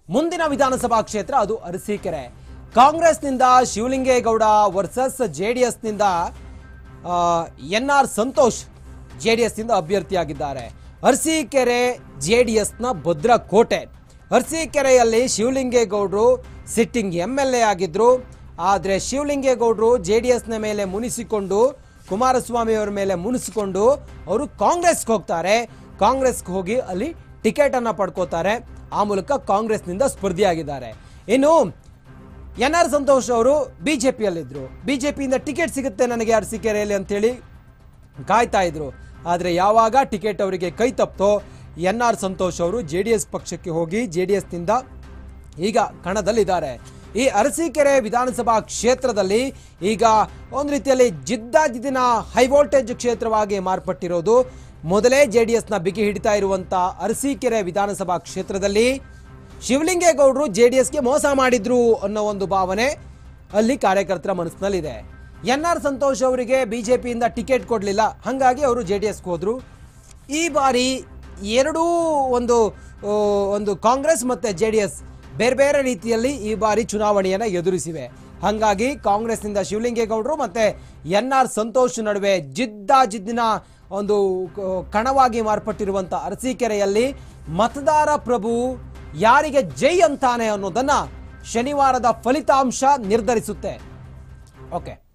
ಮುಂದಿನ ವಿಧಾನಸಭಾ ಕ್ಷೇತ್ರ ಅದು ಅರಸೀಕೆರೆ ಕಾಂಗ್ರೆಸ್ನಿಂದ ಶಿವಲಿಂಗೇಗೌಡ ವರ್ಸಸ್ ಜೆ ಡಿ ಎಸ್ನಿಂದ N R Santosh J D ಎಸ್ನಿಂದ ಅಭ್ಯರ್ಥಿಯಾಗಿದ್ದಾರೆ ಅರಸೀಕೆರೆ ಜೆ ಡಿ ಎಸ್ನ ಭದ್ರ ಕೋಟೆ ಅರಸೀಕೆರೆಯಲ್ಲಿ ಶಿವಲಿಂಗೇಗೌಡರು ಸಿಟ್ಟಿಂಗ್ ಎಂ ಎಲ್ ಎ ಆಗಿದ್ರು ಆದರೆ ಶಿವಲಿಂಗೇಗೌಡರು ಜೆ ಡಿ ಎಸ್ನ ಮೇಲೆ ಮುನಿಸಿಕೊಂಡು ಕುಮಾರಸ್ವಾಮಿ ಅವರ ಮೇಲೆ ಮುನಿಸಿಕೊಂಡು ಅವರು ಕಾಂಗ್ರೆಸ್ಗೆ ಹೋಗ್ತಾರೆ ಕಾಂಗ್ರೆಸ್ಗೆ ಹೋಗಿ ಅಲ್ಲಿ ಟಿಕೆಟ್ ಅನ್ನ ಪಡ್ಕೋತಾರೆ ಆ ಮೂಲಕ ಕಾಂಗ್ರೆಸ್ನಿಂದ ಸ್ಪರ್ಧಿಯಾಗಿದ್ದಾರೆ ಇನ್ನು ಎನ್ ಆರ್ ಸಂತೋಷ್ ಅವರು ಬಿಜೆಪಿಯಲ್ಲಿದ್ದರು ಬಿಜೆಪಿಯಿಂದ ಟಿಕೆಟ್ ಸಿಗುತ್ತೆ ನನಗೆ ಅರಸೀಕೆರೆಯಲ್ಲಿ ಅಂತೇಳಿ ಕಾಯ್ತಾ ಇದ್ರು ಆದರೆ ಯಾವಾಗ ಟಿಕೆಟ್ ಅವರಿಗೆ ಕೈ ತಪ್ಪೋ ಎನ್ ಆರ್ ಸಂತೋಷ್ ಅವರು ಜೆ ಡಿ ಎಸ್ ಪಕ್ಷಕ್ಕೆ ಹೋಗಿ ಜೆ ಡಿ ಎಸ್ನಿಂದ ಈಗ ಕಣದಲ್ಲಿದ್ದಾರೆ ಈ ಅರಸೀಕೆರೆ ವಿಧಾನಸಭಾ ಕ್ಷೇತ್ರದಲ್ಲಿ ಈಗ ಒಂದು ರೀತಿಯಲ್ಲಿ ಜಿದ್ದಾಜಿದ್ದಿನ ಹೈ ವೋಲ್ಟೇಜ್ ಕ್ಷೇತ್ರವಾಗಿ ಮಾರ್ಪಟ್ಟಿರೋದು ಮೊದಲೇ ಜೆ ಡಿ ಎಸ್ನ ಬಿಗಿ ಹಿಡಿತಾ ಇರುವಂತ ಅರಸೀಕೆರೆ ವಿಧಾನಸಭಾ ಕ್ಷೇತ್ರದಲ್ಲಿ ಶಿವಲಿಂಗೇಗೌಡರು ಜೆ ಡಿ ಎಸ್ಗೆ ಮೋಸ ಮಾಡಿದ್ರು ಅನ್ನೋ ಒಂದು ಭಾವನೆ ಅಲ್ಲಿ ಕಾರ್ಯಕರ್ತರ ಮನಸ್ಸಿನಲ್ಲಿದೆ ಎನ್ ಆರ್ ಸಂತೋಷ್ ಅವರಿಗೆ ಬಿಜೆಪಿಯಿಂದ ಟಿಕೆಟ್ ಕೊಡಲಿಲ್ಲ ಹಾಗಾಗಿ ಅವರು ಜೆ ಡಿ ಎಸ್ಗೆ ಹೋದ್ರು ಈ ಬಾರಿ ಎರಡೂ ಒಂದು ಆ, ಒಂದು ಕಾಂಗ್ರೆಸ್ ಮತ್ತು ಜೆ ಡಿ ಎಸ್ ಬೇರೆ ಬೇರೆ ರೀತಿಯಲ್ಲಿ ಈ ಬಾರಿ ಚುನಾವಣೆಯನ್ನು ಎದುರಿಸಿವೆ ಹಾಗಾಗಿ ಕಾಂಗ್ರೆಸ್ನಿಂದ ಶಿವಲಿಂಗೇಗೌಡರು ಮತ್ತು ಎನ್ ಆರ್ ಸಂತೋಷ್ ನಡುವೆ ಜಿದ್ದಾಜಿದ್ದಿನ ಒಂದು ಕ- ಕಣವಾಗಿ ಮಾರ್ಪಟ್ಟಿರುವಂಥ ಅರಸೀಕೆರೆಯಲ್ಲಿ ಮತದಾರ ಪ್ರಭು ಯಾರಿಗೆ ಜೈ ಅಂತಾನೆ ಅನ್ನೋದನ್ನ ಶನಿವಾರದ ಫಲಿತಾಂಶ ನಿರ್ಧರಿಸುತ್ತೆ ಓಕೆ